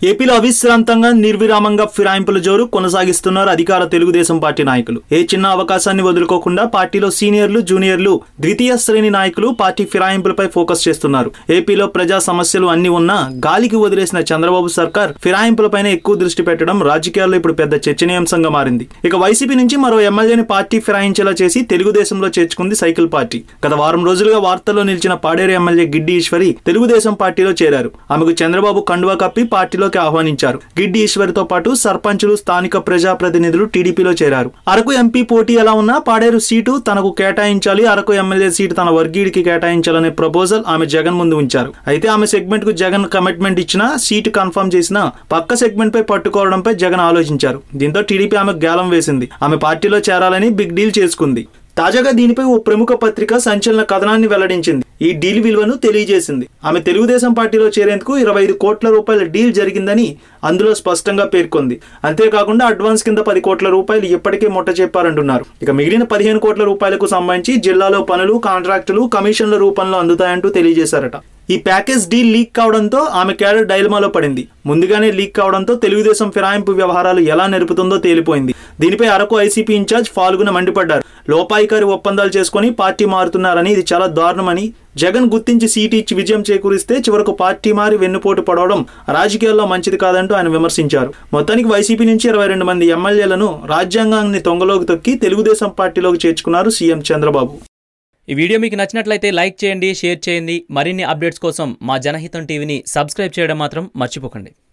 ఏపీలో అవిశ్రాంతంగా నిర్విరామంగా ఫిరాయింపుల జోరు కొనసాగిస్తున్నారు అధికార తెలుగుదేశం పార్టీ నాయకులు ఏ చిన్న అవకాశాన్ని వదులుకోకుండా పార్టీలో సీనియర్లు జూనియర్లు ద్వితీయ శ్రేణి నాయకులు పార్టీ ఫిరాయింపులపై ఫోకస్ చేస్తున్నారు ఏపీలో ప్రజా సమస్యలు అన్ని ఉన్నా గాలికి వదిలేసిన చంద్రబాబు సర్కార్ ఫిరాయింపులపైన ఎక్కువ దృష్టి పెట్టడం రాజకీయాల్లో ఇప్పుడు పెద్ద చర్చనీయాంశంగా మారింది ఇక వైసీపీ నుంచి మరో ఎమ్మెల్యేని పార్టీ ఫిరాయించేలా చేసి తెలుగుదేశంలో చేర్చుకుంది సైకిల్ పార్టీ గత వారం రోజులుగా వార్తల్లో నిలిచిన పాడేరు ఎమ్మెల్యే గిడ్డి ఈశ్వరి తెలుగుదేశం పార్టీలో చేరారు ఆమెకు చంద్రబాబు కండువా కప్పి పార్టీలోకి ఆహ్వానించారు గిడ్డి ఈశ్వరితో పాటు సర్పంచులు స్థానిక ప్రజాప్రతినిధులు టీడీపీలో చేరారు అరకు ఎంపీ పోటీ ఎలా ఉన్నా పాడేరు సీటు తనకు కేటాయించాలి అరకు ఎమ్మెల్యే సీటు తన వర్గీయుడికి కేటాయించాలనే ప్రపోజల్ ఆమె జగన్ ముందు ఉంచారు అయితే ఆమె సెగ్మెంట్ కు జగన్ కమిట్మెంట్ ఇచ్చినా సీటు కన్ఫర్మ్ చేసినా పక్క సెగ్మెంట్ పై పట్టుకోవడంపై జగన్ ఆలోచించారు దీంతో టీడీపీ ఆమె గేలం వేసింది ఆమె పార్టీలో చేరాలని బిగ్ డీల్ చేసుకుంది తాజాగా దీనిపై ఓ ప్రముఖ పత్రిక సంచలన కథనాన్ని వెల్లడించింది ఈ డీల్ విలువను తెలియజేసింది ఆమె తెలుగుదేశం పార్టీలో చేరేందుకు ఇరవై ఐదు కోట్ల రూపాయల డీల్ జరిగిందని అందులో స్పష్టంగా పేర్కొంది అంతేకాకుండా అడ్వాన్స్ కింద పది కోట్ల రూపాయలు ఇప్పటికే ముట్ట చెప్పారంటున్నారు ఇక మిగిలిన పదిహేను కోట్ల రూపాయలకు సంబంధించి జిల్లాలో పనులు కాంట్రాక్టులు కమిషన్ల రూపంలో అందుతాయంటూ తెలియజేశారట ఈ ప్యాకేజ్ డీల్ లీక్ కావడంతో ఆమె క్యాడర్ డైలమాలో పడింది ముందుగానే లీక్ కావడంతో తెలుగుదేశం ఫిరాయింపు వ్యవహారాలు ఎలా నెరుపుతుందో తేలిపోయింది దీనిపై అరకు ఐసీపీ ఇన్ఛార్జ్ ఫాల్గున మండిపడ్డారు లోపాయికారి ఒప్పందాలు చేసుకుని పార్టీ మారుతున్నారని ఇది చాలా దారుణమని జగన్ గుర్తించి సీటు ఇచ్చి విజయం చేకూరిస్తే చివరకు పార్టీ మారి వెన్నుపోటు పడవడం రాజకీయాల్లో మంచిది కాదంటూ ఆయన విమర్శించారు మొత్తానికి వైసీపీ నుంచి ఇరవై రెండు మంది ఎమ్మెల్యేలను రాజ్యాంగాన్ని తొంగలోకి తొక్కి తెలుగుదేశం పార్టీలోకి చేర్చుకున్నారు సీఎం చంద్రబాబు ఈ వీడియో మీకు నచ్చినట్లయితే లైక్ చేయండి షేర్ చేయండి మరిన్ని అప్డేట్స్ కోసం మా జనహితం టీవీని సబ్స్క్రైబ్ చేయడం మాత్రం మర్చిపోకండి